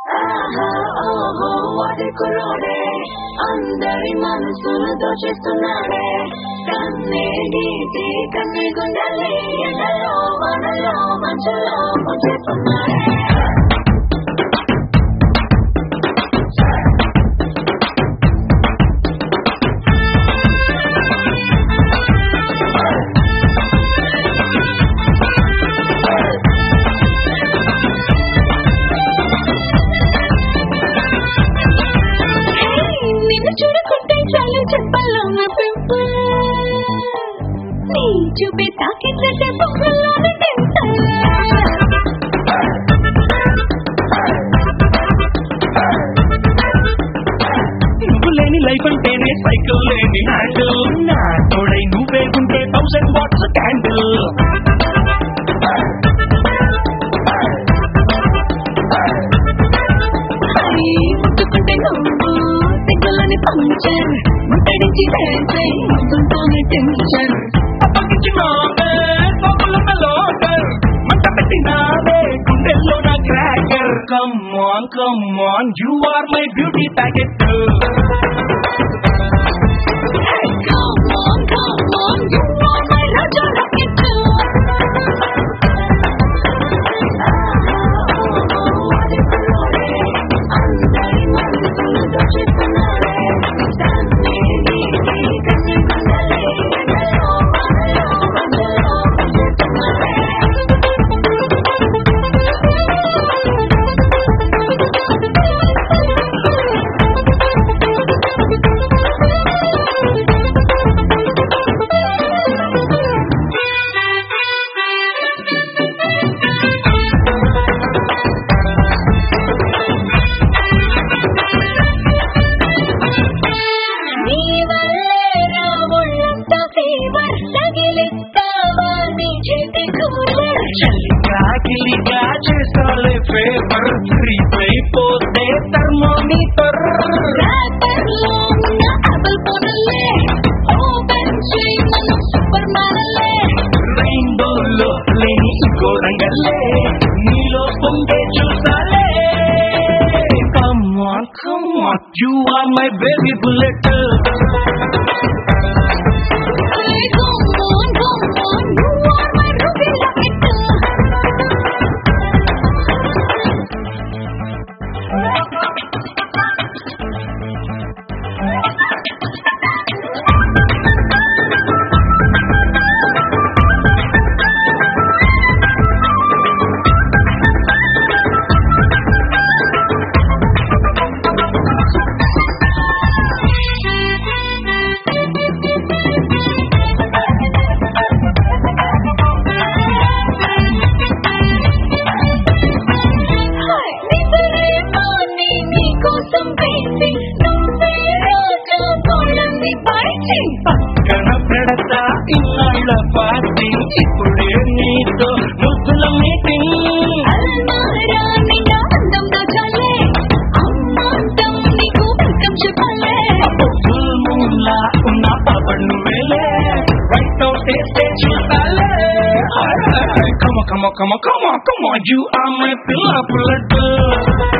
ఆహా ఓహో వాటి కుర్రోడే అందరి మనసులు దోచేస్తున్నాడే కన్నే గీతి కన్నే గుండెల్ని ఎండలో వానలో మంచులో ముంచేస్తున్నాడే నిన్ను చూడకుంటే చాలు చెప్పాలో నా పింపుల్ నీ చూపే తాకిట్లంటే పొగలాగా నువ్వు లేని లైఫ్ అంటేనే సైకిల్ లేని హ్యాండిల్ నా తోడై నువ్వే ఉంటే థౌసండ్ వాట్స్ క్యాండిల్ ముట్టుకుంటే నువ్వు సిగ్గులని పంచర్ ముట్టడించి చేసే ముద్దుతోనే టెన్షన్ అప్పగించినావే పప్పుల మెలోటర్ మంట పెట్టినావే గుండెల్లో నా cracker come on come on you are my beauty packet Come on, come on, you are my Raja Rocket. అందరి మనసులు దోచేస్తున్నాడే తన్నే నీటి కన్నే గుండెలే ఎండలో వానలో మంచులో నీ వల్లే నా ఒళ్ళంతా fever. తగిలిస్తావా నీ చేతి కూలర్ చల్లిగా గిలిగా చేసాలే ఫేవర్ ఫ్రీ అయిపోతే థర్మోమీటర్ రాత్రిలో ఉన్న ఆపిల్ పొదలే ఓపెన్ చేయమన్న సూపర్ మానలే రెయిన్బోలో లేని గోరంగల్లే నీలో పొంగే చూసాలే come on come on you are my baby bullet Hey, come on, come on, you are my ruby rocket. హాయ్ నిద్రేమో నీ నీకోసం వేసి నువ్వే రోజు తోళ్ళని పడిచి పక్కన పెడతా ఇన్నాళ్ళ పార్టీ ఇప్పుడే నీతో ముద్దుల మీటింగ్ అల్మారా నిండా అందం దాచాలే అమ్మాంతం నీకు వెల్కమ్ చెప్పాలే ఫుల్ మూన్ లా ఉన్న పవన్ వేలే రైట్ అవుట్ చేస్తే చూడాలే come come come come come you are my పిల్ల బుల్లెట్